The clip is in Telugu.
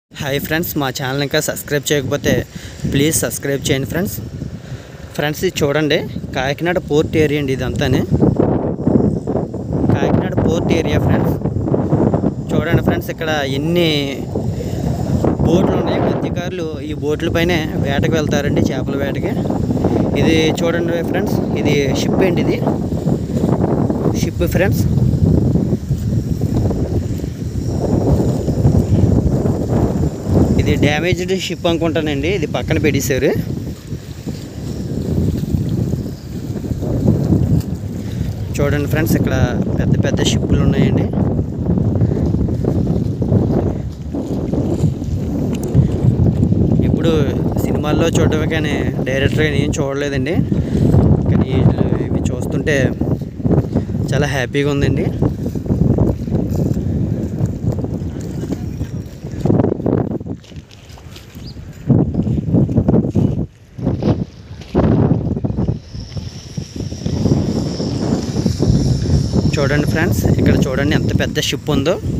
హాయ్ ఫ్రెండ్స్ మా ఛానల్ ఇంకా సబ్స్క్రైబ్ చేయకపోతే ప్లీజ్ సబ్స్క్రైబ్ చేయండి ఫ్రెండ్స్ ఫ్రెండ్స్ ఇది చూడండి కాకినాడ పోర్ట్ ఏరియా అండి ఇదంతానే కాకినాడ పోర్ట్ ఏరియా ఫ్రెండ్స్ చూడండి ఫ్రెండ్స్ ఇక్కడ ఎన్ని బోట్లు ఉన్నాయి మత్స్యకారులు ఈ బోట్ల పైనే వేటకు వెళ్తారండి చేపల వేటకి ఇది చూడండి ఫ్రెండ్స్ ఇది షిప్ ఏంటి ఇది షిప్ ఫ్రెండ్స్ ఇది డ్యామేజ్డ్ షిప్ అనుకుంటానండి ఇది పక్కన పెట్టేశారు చూడండి ఫ్రెండ్స్ ఇక్కడ పెద్ద పెద్ద షిప్పులు ఉన్నాయండి ఇప్పుడు సినిమాల్లో చూడటమే కానీ డైరెక్టర్గా నేను చూడలేదండి కానీ వీళ్ళు- ఇవి చూస్తుంటే చాలా హ్యాపీగా ఉందండి చూడండి ఫ్రెండ్స్ ఇక్కడ చూడండి ఎంత పెద్ద షిప్ ఉందో